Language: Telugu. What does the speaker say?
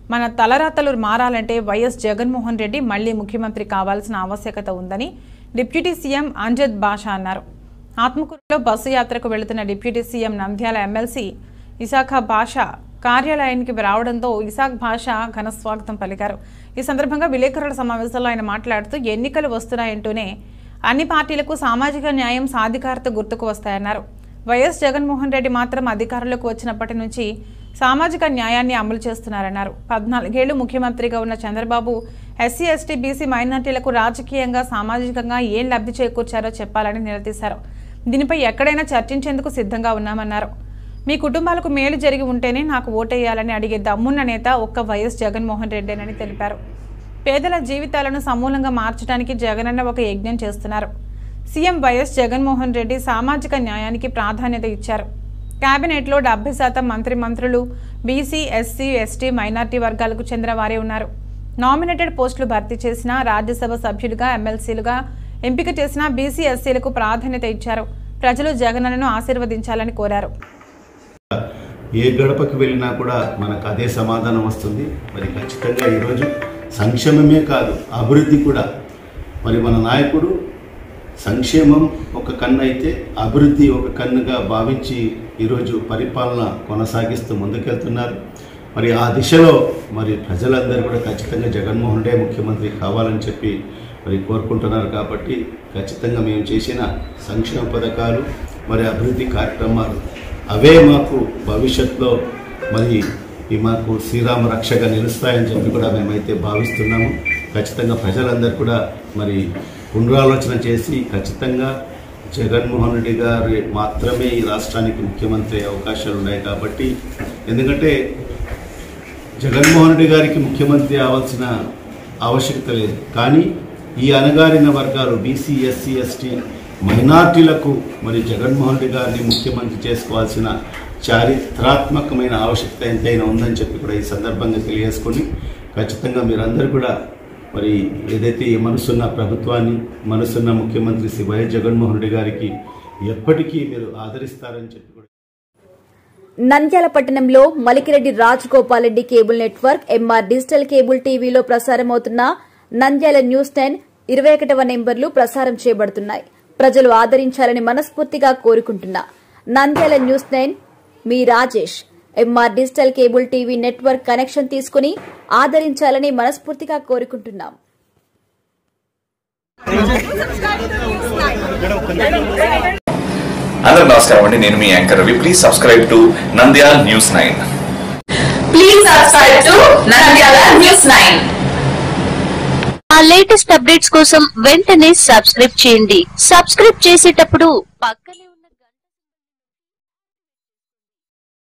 మన తలరాతలు మారాలంటే వైఎస్ జగన్మోహన్ రెడ్డి మళ్లీ ముఖ్యమంత్రి కావాల్సిన ఆవశ్యకత ఉందని డిప్యూటీ సీఎం అంజద్ బాషా అన్నారు ఆత్మకూరులో బస్సు యాత్రకు వెళుతున్న deputy CM Nandyal MLC Isak Basha కార్యాలయానికి రావడంతో ఇసాక్ భాష ఘన స్వాగతం పలికారు ఈ సందర్భంగా విలేకరుల సమావేశంలో ఆయన మాట్లాడుతూ ఎన్నికలు వస్తున్నాయంటూనే అన్ని పార్టీలకు సామాజిక న్యాయం సాధికారత గుర్తుకు వస్తాయన్నారు వైఎస్ జగన్మోహన్ రెడ్డి మాత్రం అధికారంలోకి వచ్చినప్పటి నుంచి సామాజిక న్యాయాన్ని అమలు చేస్తున్నారన్నారు పద్నాలుగేళ్లు ముఖ్యమంత్రిగా ఉన్న చంద్రబాబు ఎస్సీ ఎస్టీ బీసీ మైనార్టీలకు రాజకీయంగా సామాజికంగా ఏం లబ్ధి చేకూర్చారో చెప్పాలని నిలదీశారు దీనిపై ఎక్కడైనా చర్చించేందుకు సిద్ధంగా ఉన్నామన్నారు మీ కుటుంబాలకు మేలు జరిగి ఉంటేనే నాకు ఓటేయాలని అడిగే దమ్మున్న నేత ఒక్క వైఎస్ జగన్మోహన్ రెడ్డేనని తెలిపారు పేదల జీవితాలను సమూలంగా మార్చడానికి జగనన్న ఒక యజ్ఞం చేస్తున్నారు సీఎం వైఎస్ జగన్మోహన్ రెడ్డి సామాజిక న్యాయానికి ప్రాధాన్యత ఇచ్చారు కేబినెట్లో డెబ్బై శాతం మంత్రి మంత్రులు బీసీ ఎస్సీ ఎస్టీ మైనార్టీ వర్గాలకు చెందిన వారే ఉన్నారు నామినేటెడ్ పోస్టులు భర్తీ చేసిన రాజ్యసభ సభ్యులుగా ఎమ్మెల్సీలుగా ఎంపిక చేసిన బీసీ ఎస్సీలకు ప్రాధాన్యత ఇచ్చారు ప్రజలు జగనన్నను ఆశీర్వదించాలని కోరారు ఏ గడపకి వెళ్ళినా కూడా మనకు అదే సమాధానం వస్తుంది మరి ఖచ్చితంగా ఈరోజు సంక్షేమమే కాదు అభివృద్ధి కూడా మరి మన నాయకుడు సంక్షేమం ఒక కన్ను అయితే అభివృద్ధి ఒక కన్నుగా భావించి ఈరోజు పరిపాలన కొనసాగిస్తూ ముందుకెళ్తున్నారు మరి ఆ దిశలో మరి ప్రజలందరూ కూడా ఖచ్చితంగా జగన్మోహన్ రెడ్డి ముఖ్యమంత్రి కావాలని చెప్పి మరి కోరుకుంటున్నారు కాబట్టి ఖచ్చితంగా మేము చేసిన సంక్షేమ పథకాలు మరి అభివృద్ధి కార్యక్రమాలు అవే మాకు భవిష్యత్తులో మరి ఈ మాకు శ్రీరామ రక్షగా నిలుస్తాయని చెప్పి కూడా మేమైతే భావిస్తున్నాము ఖచ్చితంగా ప్రజలందరూ కూడా మరి పునరాలోచన చేసి ఖచ్చితంగా జగన్మోహన్ రెడ్డి గారు మాత్రమే ఈ రాష్ట్రానికి ముఖ్యమంత్రి అయ్యే అవకాశాలు ఉన్నాయి కాబట్టి ఎందుకంటే జగన్మోహన్ రెడ్డి గారికి ముఖ్యమంత్రి అవ్వాల్సిన ఆవశ్యకత లేదు కానీ ఈ అణగారిన వర్గాలు బీసీ ఎస్సీ ఎస్టీ మైనార్టీలకు మరి జగన్మోహన్ రెడ్డి గారిని ముఖ్యమంత్రి చేసుకోవాల్సిన చారిత్రాత్మకమైన ఆవశ్యకత ఎంతైనా ఉందని చెప్పి కూడా ఈ సందర్భంగా తెలియజేసుకొని ఖచ్చితంగా మీరందరూ కూడా మరి ఏదైతే ఈ మనసున్న ప్రభుత్వాన్ని మనసున్న ముఖ్యమంత్రి శ్రీ వైఎస్ జగన్మోహన్ రెడ్డి గారికి ఎప్పటికీ మీరు ఆదరిస్తారని చెప్పి కూడా నంద్యాల పట్టణంలో Malikireddy Rajagopal Reddy cable network MR digital cable టీవీలో ప్రసారమవుతున్న నంద్యాల న్యూస్ టెన్ ఇరవై ఒకటవ నెంబర్లు ప్రసారం చేయబడుతున్నాయి ప్రజలు ఆదరించాలని మనస్ఫూర్తిగా కోరుకుంటున్నా నంద్యాల న్యూస్ టెన్ మీ Rajesh MR digital cable TV network connection తీసుకుని ఆదరించాలని మనస్ఫూర్తిగా కోరుకుంటున్నాం అందరూ నమస్కారం అండి నేను మీ anchor Ravi please subscribe to Nandyal news nine Please subscribe to Nandyala News 9. ఆ లేటెస్ట్ అప్డేట్స్ కోసం వెంటనే సబ్స్క్రైబ్ చేయండి సబ్స్క్రైబ్ చేసేటప్పుడు పక్కనే ఉన్న